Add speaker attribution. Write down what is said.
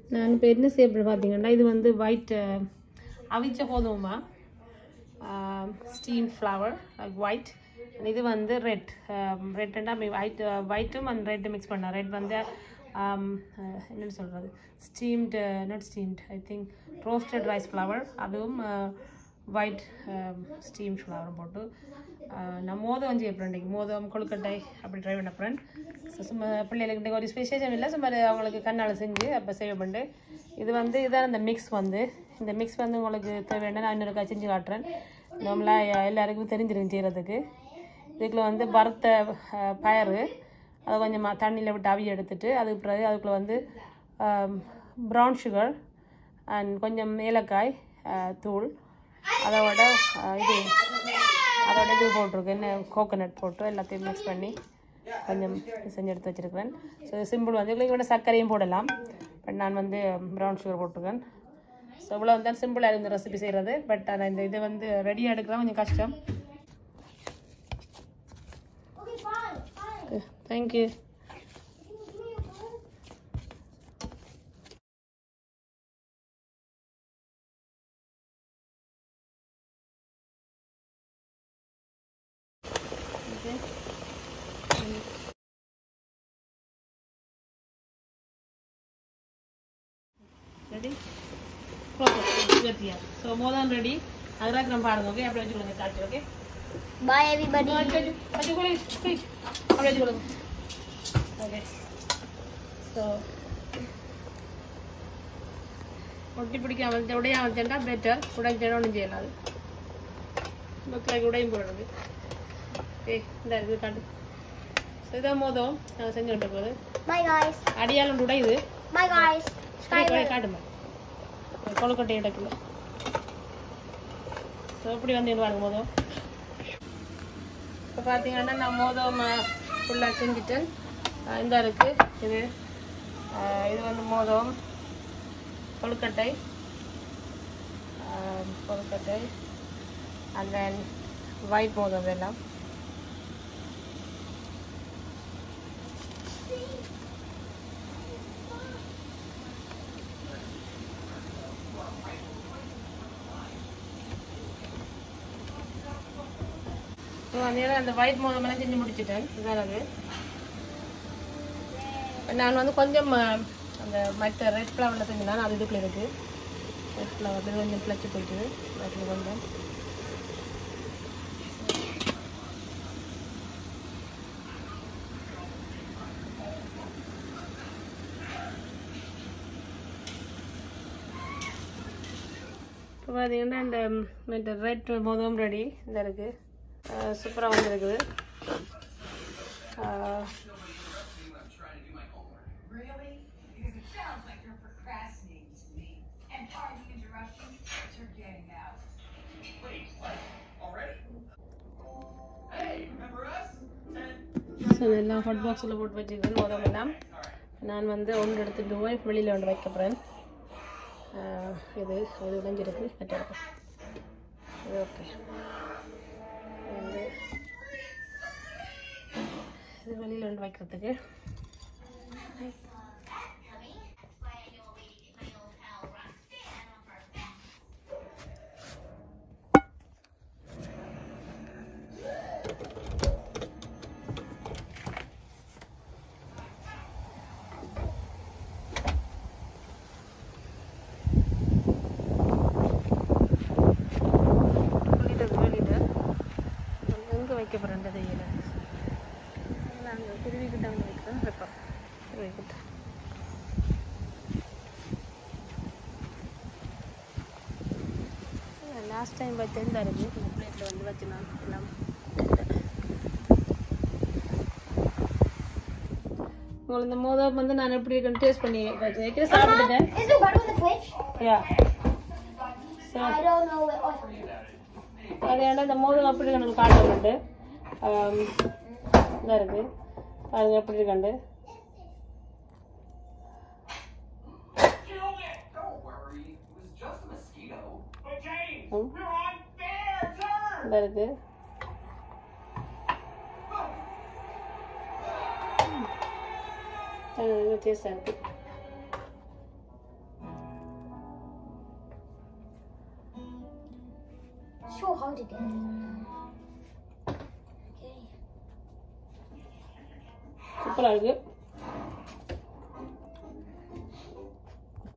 Speaker 1: நான் இப்போ என்ன செய்ய போகிறேன் பார்த்தீங்கன்னா இது வந்து ஒயிட் அவிச்ச கோதுமா ஸ்டீம் ஃப்ளவர் ஒயிட் இது வந்து ரெட் ரெட்னா ஒயிட் ஒயிட்டும் அண்ட் ரெட்டும் மிக்ஸ் பண்ணேன் ரெட் வந்து um, அஹ், என்னன்னு சொல்கிறது steamed not steamed I think roasted rice flour அதுவும் ஒயிட் ஸ்டீம் ஃப்ளவரும் போட்டு அஹ், நான் மோதம் செய்ய போகிறேன் இன்றைக்கி மோதம் கொழுக்கட்டை அப்படி ட்ரை பண்ண போகிறேன் ஸோ சும்மா பிள்ளைகளுக்கு இன்றைக்கி ஒரு விசேஷம் இல்லை சும்மா அவங்களுக்கு கண்ணால் செஞ்சு அப்போ செய்ய பண்ணு இது வந்து இதான் இந்த மிக்ஸ் வந்து இந்த மிக்ஸ் வந்து உங்களுக்கு தேவையான நான் இன்னொருக்கா செஞ்சு காட்டுறேன் நார்மலாக எல்லாருக்கும் தெரிஞ்சிருக்கு செய்கிறதுக்கு இதுக்குள்ள வந்து வறுத்த அஹ், பயறு அதை கொஞ்சம் தண்ணியில் விட்டு அவிய எடுத்துட்டு அதுக்கு பிறகு அதுக்குள்ளே வந்து ப்ரௌன் சுகர் அண்ட் கொஞ்சம் ஏலக்காய் அஹ், தூள் அதோட அஹ், இது அதோட இது போட்டிருக்கு என்ன கோகோனட் போட்டு எல்லாத்தையும் மிக்ஸ் பண்ணி கொஞ்சம் செஞ்சு எடுத்து வச்சுருக்கிறேன் ஸோ சிம்பிள் வந்து இதுக்கு வேணால் சர்க்கரையும் போடலாம் பட் நான் வந்து ப்ரௌன் சுகர் போட்டிருக்கேன் ஸோ இவ்வளோ தான் சிம்பிளாக இருந்த ரெசிபி செய்கிறது பட் ஆனால் இந்த இது வந்து ரெடியாக எடுக்கலாம் கொஞ்சம் கஷ்டம் தேங்க்யூ ரெடி ஸோ மோதான் ரெடி அதுக்கு நம்ம பாருங்க ஓகே அப்படியே வச்சுக்கொள்ளுங்க காட்டு ஓகே
Speaker 2: Bye everybody.
Speaker 1: வச்சுக்கொள்ளு quick. அப்படியே வச்சுக்கொள்ளுங்க ஓகே ஸோ ஒட்டி பிடிக்காம உடையாம வச்சேன்டா பெட்டர் உடைஞ்சேன்னா ஒன்றும் செய்யலாம் அது மக்களுக்கு உடையும் போடுறது ஏய் இந்த இது காட்டு ஸோ இதான் மோதம் நாங்கள் செஞ்சுக்கிட்ட போது
Speaker 2: Bye guys.
Speaker 1: அடியால் ஒன்று உடையுது
Speaker 2: Bye guys.
Speaker 1: காட்டுமா காட்டுமா கொழுக்கட்டை இடத்துல ஸோ இப்படி வந்து பாருங்க மோதம் இப்போ பார்த்தீங்கன்னா நான் மோதம் ஃபுல்லாக செஞ்சுட்டேன் அஹ் இந்த இருக்கு இது அஹ் இது வந்து மோதம் கொழுக்கட்டை அஹ் கொழுக்கட்டை அண்ட் தென் ஒயிட் மோதம் இதெல்லாம் ஸோ அந்த அந்த ஒயிட் மோதம் எல்லாம் செஞ்சு முடிச்சிட்டேன் இதான் அது நான் வந்து கொஞ்சம் அஹ், அந்த மற்ற ரெட் ஃப்ளவரில் செஞ்சேன் அது இதுக்குள்ள இருக்கு ரெட் ஃப்ளவர் கொஞ்சம் பிளச்சு போயிட்டு அதில் கொஞ்சம் இப்போ பார்த்தீங்கன்னா இந்த மற்ற ரெட் மோதம் ரெடி இந்த இருக்குது சூப்பராக வந்துருக்குது ah
Speaker 3: Really? Because it sounds like you're procrastinating to me. And pardon the interruption, but you're getting out.
Speaker 4: Wait, what? Already? Hey, remember us? Ten.
Speaker 1: So எல்லாம் ஹாட் பாக்ஸில் போட்டு வச்சுக்கிறேன் முதல்ல எல்லாம் நான் வந்து ஒன்று எடுத்துகிட்டு போய் வெளியில் ஒன்று வைக்க போகிறேன் இது இது உடைஞ்சிருக்கு கட்டிருக்கேன் இது ஓகே வந்து இது வெளியில் ஒன்று வைக்கிறதுக்கு வெளியிட்டு வெளியிட்டு எங்கே வைக்க போகிறேன் தெரியல நாங்கள் திருவிக்கிட்ட அங்கே வைக்கிறோம் வைப்போம் திருவிக்கிட்ட லாஸ்ட் டைம் வச்ச இந்த இருக்கு இந்த பிளேட்டில் வந்து வச்சு நான் எல்லாம் உங்களுக்கு இந்த மோதம் வந்து நான் எப்படி இருக்குன்னு டேஸ்ட் பண்ணி வைக்கிறேன் சாப்பிட்டுட்டேன்
Speaker 2: Is there butter in the fridge?
Speaker 1: Yeah so
Speaker 2: I don't know. It. Oh,
Speaker 1: அது ஏன்னா இந்த மோதம் அப்படி எனக்கு காட்டுறது இதாக இருக்கு பாருங்க எப்படி இருக்காண்டு
Speaker 4: Killed it! Don't worry. It was just a mosquito. But James,
Speaker 1: Hmm?
Speaker 4: we're on their turn!
Speaker 1: இதாக இருக்கு டேஸ்டாக இருக்கு
Speaker 2: so hard to get. Okay.
Speaker 1: சூப்பராக இருக்குது